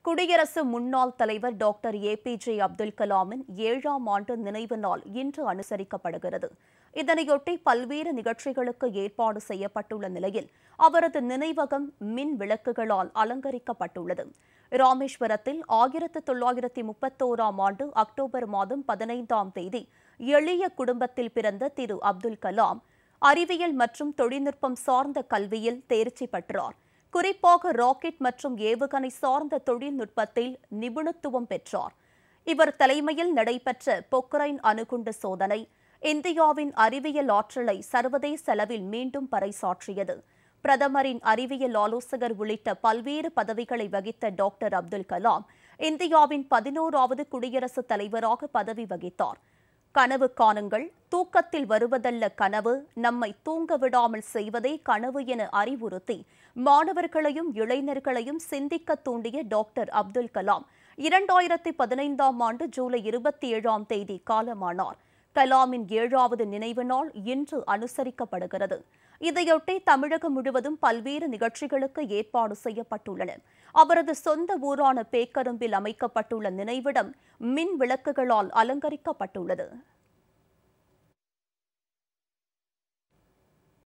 குடியரசு முன்னாள் தலைவர் டாக்டர் ஏபிஜே அப்துல் கலாமின் ஏழாம் ஆண்டு நினைவு நாள் இன்று அனுசரிக்கப்படுகிறது இதனையொட்டி பல்வேறு நிகழ்ச்சிகளுக்கு ஏற்பாடு செய்யப்பட்டுள்ள நிலையில் அவரது நினைவகம் மின் விளக்குகளால் அலங்கரிக்கப்பட்டுள்ளது ராமேஸ்வரத்தில் ஆயிரத்து தொள்ளாயிரத்தி முப்பத்தோராம் ஆண்டு அக்டோபர் மாதம் பதினைந்தாம் தேதி எளிய குடும்பத்தில் பிறந்த திரு அப்துல் கலாம் அறிவியல் மற்றும் தொழில்நுட்பம் சார்ந்த கல்வியில் தேர்ச்சி பெற்றார் குறிப்பாக ராக்கெட் மற்றும் ஏவுகணை சார்ந்த தொழில்நுட்பத்தில் நிபுணத்துவம் பெற்றார் இவர் தலைமையில் நடைபெற்ற பொக்ரைன் அணுகுண்டு சோதனை இந்தியாவின் அறிவியல் ஆற்றலை சர்வதேச அளவில் மீண்டும் பறைசாற்றியது பிரதமரின் அறிவியல் ஆலோசகர் உள்ளிட்ட பல்வேறு பதவிகளை வகித்த டாக்டர் அப்துல் கலாம் இந்தியாவின் பதினோராவது குடியரசுத் தலைவராக பதவி வகித்தார் கனவு காணுங்கள் தூக்கத்தில் வருவதல்ல கனவு நம்மை தூங்க விடாமல் செய்வதே கனவு என அறிவுறுத்தி மாணவர்களையும் இளைஞர்களையும் சிந்திக்க தூண்டிய டாக்டர் அப்துல் கலாம் இரண்டாயிரத்தி பதினைந்தாம் ஆண்டு ஜூலை இருபத்தி ஏழாம் தேதி காலமானார் கலாமின் ஏழாவது நினைவு நாள் இன்று அனுசரிக்கப்படுகிறது இதையொட்டி தமிழகம் முழுவதும் பல்வேறு நிகழ்ச்சிகளுக்கு ஏற்பாடு செய்யப்பட்டுள்ளன அவரது சொந்த ஊரான பேக்கரும்பில் அமைக்கப்பட்டுள்ள நினைவிடம் மின் விளக்குகளால் அலங்கரிக்கப்பட்டுள்ளது